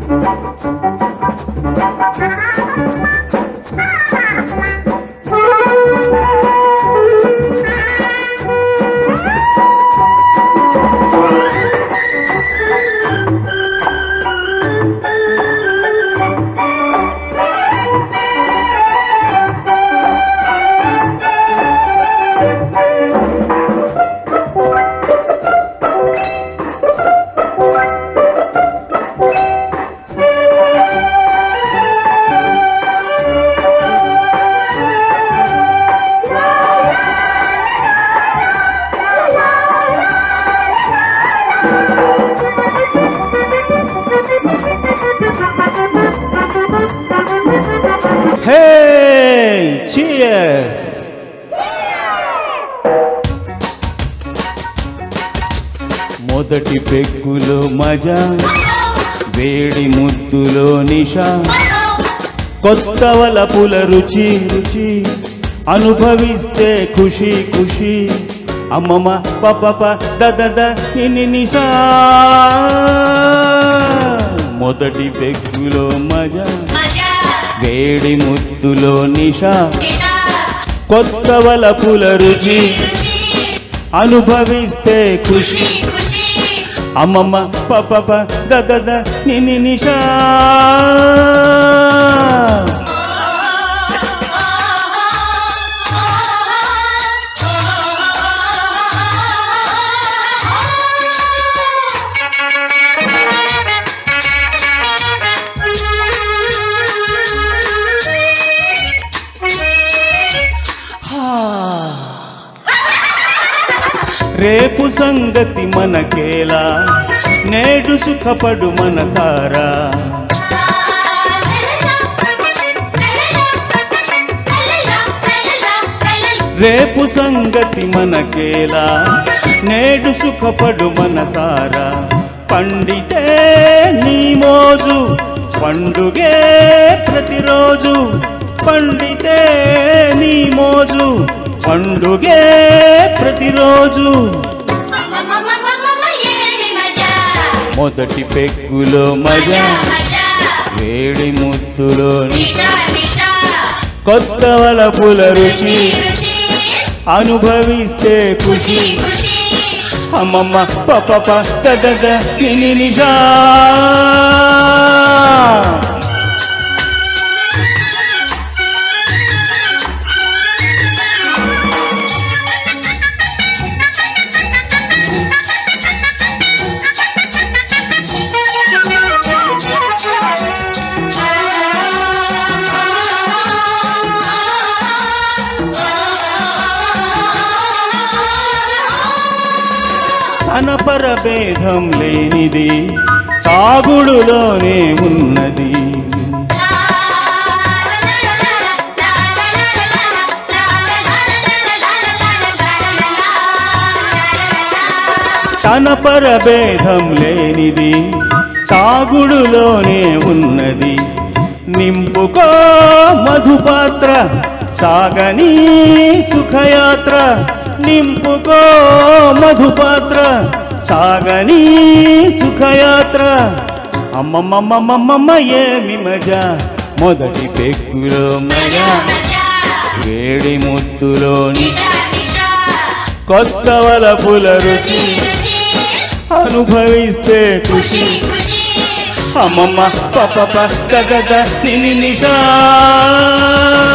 Hey! Cheers! మొదటి పెగ్గులో మజా వేడి ముద్దులో నిషా కొత్త వలపుల రుచి రుచి అనుభవిస్తే ఖుషి ఖుషి అమ్మమ్మ పప దద ఇని నిషా మొదటి పెగ్గులో మజా వేడి ముద్దులో నిషా కొత్త వలపుల రుచి అనుభవిస్తే ఖుషి అమ్మమ్మ పప దద నిని నిషా రేపు సంగతి మనకేలా నేడు సుఖపడు మనసారా రేపు సంగతి మనకేలా నేడు సుఖపడు మనసారా పండితే నీ మోజు పండుగే ప్రతిరోజు పండితే నీ మోజు పండుగే ప్రతిరోజు మొదటి పెగ్గులో మజా వేడి ముద్దులో కొత్త వలపుల రుచి అనుభవిస్తే ఖుషి అమ్మమ్మ పప దద నిని నిషా అనపర భేదం లేనిది తాగుడులోనే ఉన్నది తనపర భేదం లేనిది తాగుడులోనే ఉన్నది నింపుకో మధుపాత్ర సాగని సుఖయాత్ర నింపుకో మధుపాత్ర సాగని సుఖయాత్ర అమ్మమ్మమ్మమ్మమ్మ ఏమి మజా మొదటి పెగ్గులో మజా వేడి ముద్దులోని కొత్త వలపుల రుచి అనుభవిస్తే ఖుషి అమ్మమ్మ పప దద నిని నిషా